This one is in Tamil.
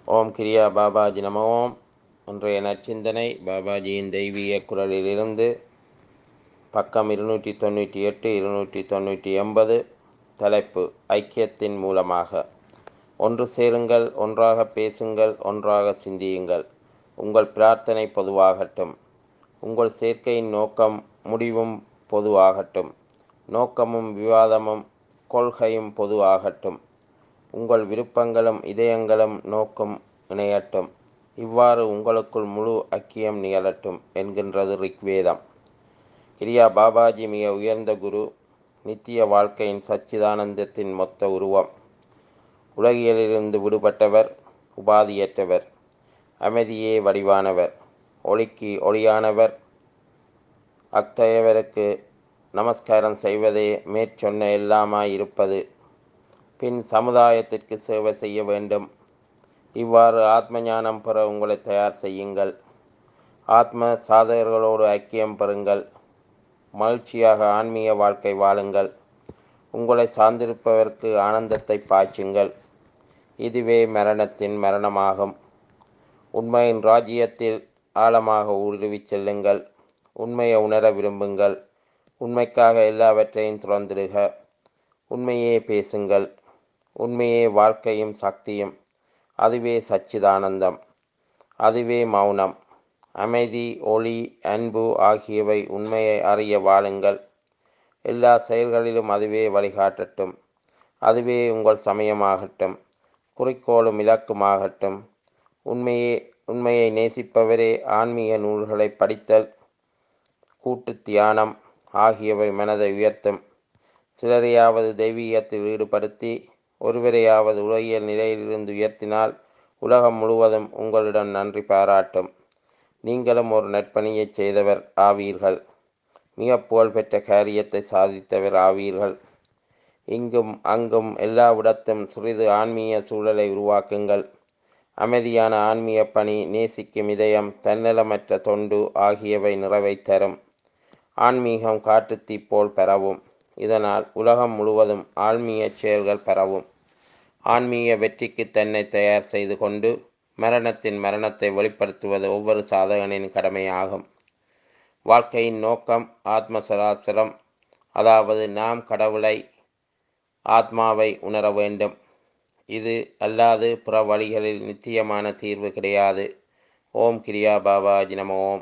ஓம் கிரியா பாபாஜி நம ஓம் இன்றைய நற்சிந்தனை பாபாஜியின் தெய்வீக குரலிலிருந்து பக்கம் இருநூற்றி தொண்ணூற்றி எட்டு இருநூற்றி தொண்ணூற்றி எண்பது தலைப்பு ஐக்கியத்தின் மூலமாக ஒன்று சேருங்கள் ஒன்றாக பேசுங்கள் ஒன்றாக சிந்தியுங்கள் உங்கள் பிரார்த்தனை பொதுவாகட்டும் உங்கள் சேர்க்கையின் நோக்கம் முடிவும் பொதுவாகட்டும் நோக்கமும் விவாதமும் கொள்கையும் பொது ஆகட்டும் உங்கள் விருப்பங்களும் இதயங்களும் நோக்கும் இணையட்டும் இவ்வாறு உங்களுக்குள் முழு ஐக்கியம் நிகழட்டும் என்கின்றது ரிக்வேதம் கிரியா பாபாஜி மிக உயர்ந்த குரு நித்திய வாழ்க்கையின் சச்சிதானந்தத்தின் மொத்த உருவம் உலகியலிலிருந்து விடுபட்டவர் உபாதியற்றவர் அமைதியே வடிவானவர் ஒளிக்கு ஒளியானவர் அத்தகையவருக்கு நமஸ்காரம் செய்வதே மேற்சொன்ன எல்லாமாய் இருப்பது பின் சமுதாயத்திற்கு சேவை செய்ய வேண்டும் இவ்வாறு ஆத்ம ஞானம் பெற உங்களை தயார் செய்யுங்கள் ஆத்ம சாதகர்களோடு ஐக்கியம் பெறுங்கள் மகிழ்ச்சியாக ஆன்மீக வாழ்க்கை வாழுங்கள் உங்களை சார்ந்திருப்பவருக்கு ஆனந்தத்தை பாய்ச்சுங்கள் இதுவே மரணத்தின் மரணமாகும் உண்மையின் ராஜ்யத்தில் ஆழமாக ஊடுருவிச் செல்லுங்கள் உண்மையை உணர விரும்புங்கள் உண்மைக்காக எல்லாவற்றையும் துறந்திடுக உண்மையே பேசுங்கள் உண்மையே வாழ்க்கையும் சக்தியும் அதுவே சச்சிதானந்தம் அதுவே மௌனம் அமைதி ஒளி அன்பு ஆகியவை உண்மையை அறிய வாழுங்கள் எல்லா செயல்களிலும் அதுவே வழிகாட்டட்டும் அதுவே உங்கள் சமயமாகட்டும் குறிக்கோளும் இலக்குமாகட்டும் உண்மையே உண்மையை நேசிப்பவரே ஆன்மீக நூல்களை படித்தல் கூட்டு தியானம் ஆகியவை மனதை உயர்த்தும் சிலரையாவது தெய்வீகத்தில் ஈடுபடுத்தி ஒருவரையாவது உலகியல் நிலையிலிருந்து உயர்த்தினால் உலகம் முழுவதும் உங்களிடம் நன்றி பாராட்டும் நீங்களும் ஒரு நற்பணியை செய்தவர் ஆவீர்கள் மிக புகழ்பெற்ற காரியத்தை சாதித்தவர் ஆவீர்கள் இங்கும் அங்கும் எல்லாவிடத்தும் சிறிது ஆன்மீக சூழலை உருவாக்குங்கள் அமைதியான ஆன்மீக பணி நேசிக்கும் இதயம் தன்னலமற்ற தொண்டு ஆகியவை நிறைவைத்தரும் ஆன்மீகம் காட்டுத்தீ போல் பெறவும் இதனால் உலகம் முழுவதும் ஆன்மீக செயல்கள் பெறவும் ஆன்மீக வெற்றிக்கு தன்னை தயார் செய்து கொண்டு மரணத்தின் மரணத்தை வெளிப்படுத்துவது ஒவ்வொரு சாதகனின் கடமையாகும் வாழ்க்கையின் நோக்கம் ஆத்ம சராசரம் அதாவது நாம் கடவுளை ஆத்மாவை உணர வேண்டும் இது அல்லாது புற வழிகளில் நித்தியமான தீர்வு கிடையாது ஓம் கிரியா பாபாஜி நம ஓம்